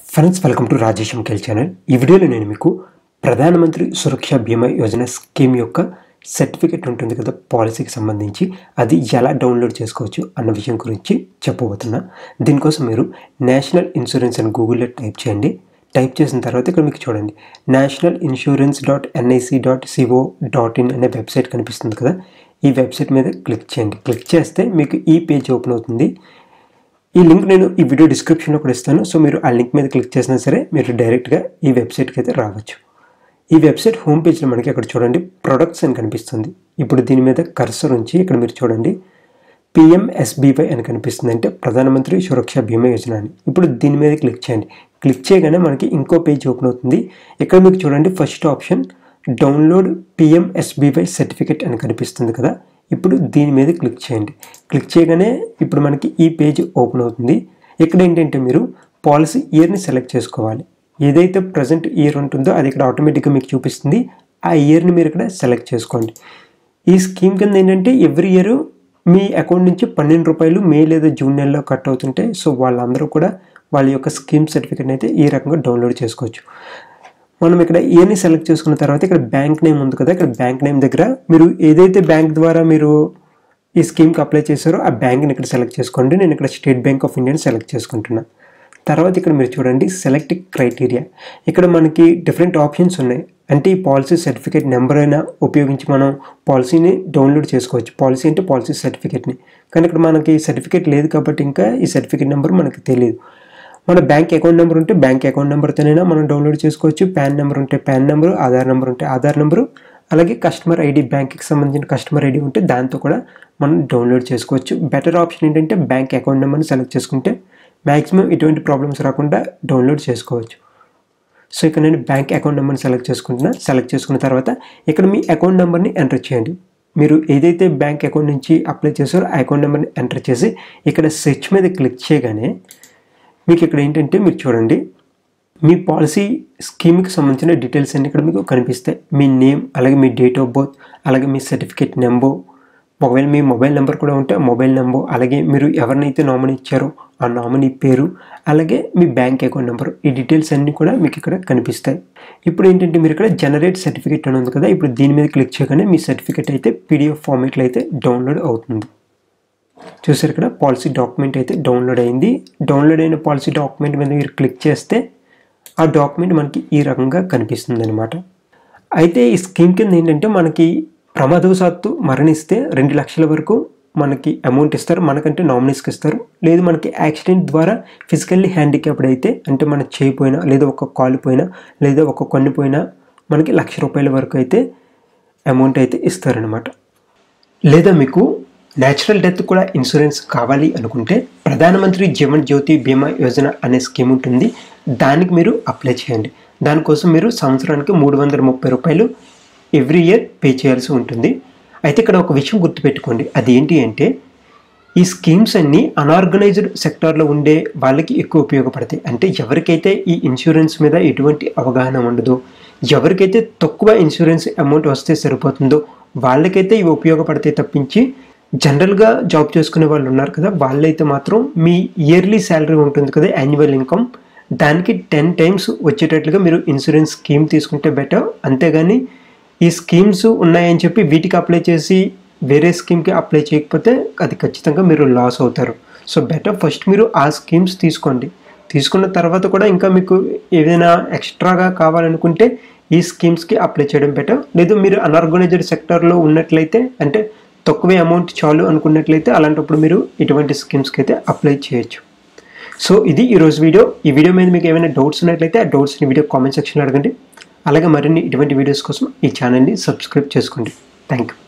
friends welcome to Rajesh ఎంకెల్ channel ఈ వీడియోలో నేను మీకు ప్రధానమంత్రి సురక్ష బీమా యోజన స్కీమ్ యొక్క సర్టిఫికెట్ ఉంటుంది కదా పాలసీకి సంబంధించి అది ఎలా డౌన్లోడ్ చేసుకోవచ్చు అన్న విషయం గురించి చెప్పబోతున్నా దీనికోసం మీరు నేషనల్ ఇన్సూరెన్స్ అని గూగుల్లో టైప్ చేయండి టైప్ చేసిన తర్వాత ఇక్కడ మీకు చూడండి national insurance dot NIC dot CO dot in అనే వెబ్సైట్ కనిపిస్తుంది కదా ఈ వెబ్సైట్ మీద క్లిక్ చేయండి క్లిక్ చేస్తే మీకు ఈ పేజ్ ఓపెన్ అవుతుంది ఈ లింక్ నేను ఈ వీడియో డిస్క్రిప్షన్లో కూడా ఇస్తాను సో మీరు ఆ లింక్ మీద క్లిక్ చేసినా సరే మీరు డైరెక్ట్గా ఈ వెబ్సైట్కి అయితే రావచ్చు ఈ వెబ్సైట్ హోమ్ పేజ్లో మనకి అక్కడ చూడండి ప్రొడక్ట్స్ అని కనిపిస్తుంది ఇప్పుడు దీని మీద కర్సర్ ఉంచి ఇక్కడ మీరు చూడండి పిఎంఎస్బీవై అని కనిపిస్తుంది అంటే ప్రధానమంత్రి సురక్ష బీమా యోజన అని ఇప్పుడు దీని మీద క్లిక్ చేయండి క్లిక్ చేయగానే మనకి ఇంకో పేజ్ ఓపెన్ అవుతుంది ఇక్కడ మీకు చూడండి first option download PMSBY certificate అని కనిపిస్తుంది కదా ఇప్పుడు దీని మీద క్లిక్ చేయండి క్లిక్ చేయగానే ఇప్పుడు మనకి ఈ పేజ్ ఓపెన్ అవుతుంది ఇక్కడ ఏంటంటే మీరు పాలసీ ఇయర్ని సెలెక్ట్ చేసుకోవాలి ఏదైతే ప్రజెంట్ ఇయర్ ఉంటుందో అది ఇక్కడ ఆటోమేటిక్గా మీకు చూపిస్తుంది ఆ ఇయర్ని మీరు ఇక్కడ సెలెక్ట్ చేసుకోండి ఈ స్కీమ్ కింద ఏంటంటే ఎవ్రీ ఇయర్ మీ అకౌంట్ నుంచి పన్నెండు రూపాయలు మే లేదా జూన్ నెలలో కట్ అవుతుంటే సో వాళ్ళందరూ కూడా వాళ్ళ యొక్క స్కీమ్ సర్టిఫికేట్ అయితే ఈ రకంగా డౌన్లోడ్ చేసుకోవచ్చు మనం ఇక్కడ ఇయర్ని సెలెక్ట్ చేసుకున్న తర్వాత ఇక్కడ బ్యాంక్ నేమ్ ఉంది కదా ఇక్కడ బ్యాంక్ నేమ్ దగ్గర మీరు ఏదైతే బ్యాంక్ ద్వారా మీరు ఈ స్కీమ్కి అప్లై చేశారో ఆ బ్యాంక్ని ఇక్కడ సెలెక్ట్ చేసుకోండి నేను ఇక్కడ స్టేట్ బ్యాంక్ ఆఫ్ ఇండియాని సెలెక్ట్ చేసుకుంటున్నా తర్వాత ఇక్కడ మీరు చూడండి సెలెక్ట్ క్రైటీరియా ఇక్కడ మనకి డిఫరెంట్ ఆప్షన్స్ ఉన్నాయి అంటే ఈ పాలసీ సర్టిఫికేట్ నెంబర్ అయినా ఉపయోగించి మనం పాలసీని డౌన్లోడ్ చేసుకోవచ్చు పాలసీ అంటే పాలసీ సర్టిఫికేట్ని కానీ ఇక్కడ మనకి సర్టిఫికేట్ లేదు కాబట్టి ఇంకా ఈ సర్టిఫికేట్ నెంబర్ మనకి తెలియదు మన బ్యాంక్ అకౌంట్ నెంబర్ ఉంటే బ్యాంక్ అకౌంట్ నెంబర్తోనైనా మనం డౌన్లోడ్ చేసుకోవచ్చు పాన్ నెంబర్ ఉంటే పాన్ నెంబర్ ఆధార్ నెంబర్ ఉంటే ఆధార్ నెంబరు అలాగే కస్టమర్ ఐడి బ్యాంక్కి సంబంధించిన కస్టమర్ ఐడి ఉంటే దాంతో కూడా మనం డౌన్లోడ్ చేసుకోవచ్చు బెటర్ ఆప్షన్ ఏంటంటే బ్యాంక్ అకౌంట్ నెంబర్ని సెలెక్ట్ చేసుకుంటే మ్యాక్సిమం ఇటువంటి ప్రాబ్లమ్స్ రాకుండా డౌన్లోడ్ చేసుకోవచ్చు సో ఇక్కడ నేను బ్యాంక్ అకౌంట్ నెంబర్ని సెలెక్ట్ చేసుకుంటున్నా సెలెక్ట్ చేసుకున్న తర్వాత ఇక్కడ మీ అకౌంట్ నెంబర్ని ఎంటర్ చేయండి మీరు ఏదైతే బ్యాంక్ అకౌంట్ నుంచి అప్లై చేశారో ఆ అకౌంట్ నెంబర్ని ఎంటర్ చేసి ఇక్కడ సెర్చ్ మీద క్లిక్ చేయగానే మీకు ఇక్కడ ఏంటంటే మీరు చూడండి మీ పాలసీ స్కీమ్కి సంబంధించిన డీటెయిల్స్ అన్ని ఇక్కడ మీకు కనిపిస్తాయి మీ నేమ్ అలాగే మీ డేట్ ఆఫ్ బర్త్ అలాగే మీ సర్టిఫికేట్ నెంబర్ ఒకవేళ మీ మొబైల్ నెంబర్ కూడా ఉంటే మొబైల్ నెంబర్ అలాగే మీరు ఎవరినైతే నామినీ ఇచ్చారో ఆ నామినీ పేరు అలాగే మీ బ్యాంక్ అకౌంట్ నెంబర్ ఈ డీటెయిల్స్ అన్నీ కూడా మీకు ఇక్కడ కనిపిస్తాయి ఇప్పుడు ఏంటంటే మీరు ఇక్కడ జనరేట్ సర్టిఫికేట్ అని ఉంది కదా ఇప్పుడు దీని మీద క్లిక్ చేయగానే మీ సర్టిఫికేట్ అయితే పీడిఎఫ్ ఫార్మేట్లో అయితే డౌన్లోడ్ అవుతుంది చూసారు ఇక్కడ పాలసీ డాక్యుమెంట్ అయితే డౌన్లోడ్ అయింది డౌన్లోడ్ అయిన పాలసీ డాక్యుమెంట్ మీద మీరు క్లిక్ చేస్తే ఆ డాక్యుమెంట్ మనకి ఈ రకంగా కనిపిస్తుంది అనమాట అయితే ఈ స్కీమ్ కింద ఏంటంటే మనకి ప్రమాదవశాత్తు మరణిస్తే రెండు లక్షల వరకు మనకి అమౌంట్ ఇస్తారు మనకంటే నామినీస్కి ఇస్తారు లేదు మనకి యాక్సిడెంట్ ద్వారా ఫిజికల్లీ హ్యాండిక్యాప్డ్ అయితే అంటే మన చేయిపోయినా లేదా ఒక కాలు పోయినా లేదా ఒక కొన్ని పోయినా మనకి లక్ష రూపాయల వరకు అయితే అమౌంట్ అయితే ఇస్తారనమాట లేదా మీకు నేచురల్ డెత్ కూడా ఇన్సూరెన్స్ కావాలి అనుకుంటే ప్రధానమంత్రి జీవన్ జ్యోతి బీమా యోజన అనే స్కీమ్ ఉంటుంది దానికి మీరు అప్లై చేయండి దానికోసం మీరు సంవత్సరానికి మూడు వందల ముప్పై రూపాయలు ఎవ్రీ ఇయర్ పే చేయాల్సి ఉంటుంది అయితే ఇక్కడ ఒక విషయం గుర్తుపెట్టుకోండి అది ఏంటి అంటే ఈ స్కీమ్స్ అన్నీ అనార్గనైజ్డ్ సెక్టార్లో ఉండే వాళ్ళకి ఎక్కువ ఉపయోగపడతాయి అంటే ఎవరికైతే ఈ ఇన్సూరెన్స్ మీద ఎటువంటి అవగాహన ఉండదో ఎవరికైతే తక్కువ ఇన్సూరెన్స్ అమౌంట్ వస్తే సరిపోతుందో వాళ్ళకైతే ఇవి ఉపయోగపడతాయి తప్పించి జనరల్గా జాబ్ చేసుకునే వాళ్ళు ఉన్నారు కదా వాళ్ళైతే మాత్రం మీ ఇయర్లీ శాలరీ ఉంటుంది కదా యాన్యువల్ ఇన్కమ్ దానికి టెన్ టైమ్స్ వచ్చేటట్లుగా మీరు ఇన్సూరెన్స్ స్కీమ్ తీసుకుంటే బెటర్ అంతేగాని ఈ స్కీమ్స్ ఉన్నాయని చెప్పి వీటికి అప్లై చేసి వేరే స్కీమ్కి అప్లై చేయకపోతే అది ఖచ్చితంగా మీరు లాస్ అవుతారు సో బెటర్ ఫస్ట్ మీరు ఆ స్కీమ్స్ తీసుకోండి తీసుకున్న తర్వాత కూడా ఇంకా మీకు ఏదైనా ఎక్స్ట్రాగా కావాలనుకుంటే ఈ స్కీమ్స్కి అప్లై చేయడం బెటర్ లేదు మీరు అనార్గనైజ్డ్ సెక్టార్లో ఉన్నట్లయితే అంటే తక్కువే అమౌంట్ చాలు అనుకున్నట్లయితే అలాంటప్పుడు మీరు ఇటువంటి స్కీమ్స్కి అయితే అప్లై చేయొచ్చు సో ఇది ఈరోజు వీడియో ఈ వీడియో మీద మీకు ఏమైనా డౌట్స్ ఉన్నట్లయితే ఆ డౌట్స్ని వీడియో కామెంట్ సెక్షన్లో అడగండి అలాగే మరిన్ని ఇటువంటి వీడియోస్ కోసం ఈ ఛానల్ని సబ్స్క్రైబ్ చేసుకోండి థ్యాంక్ యూ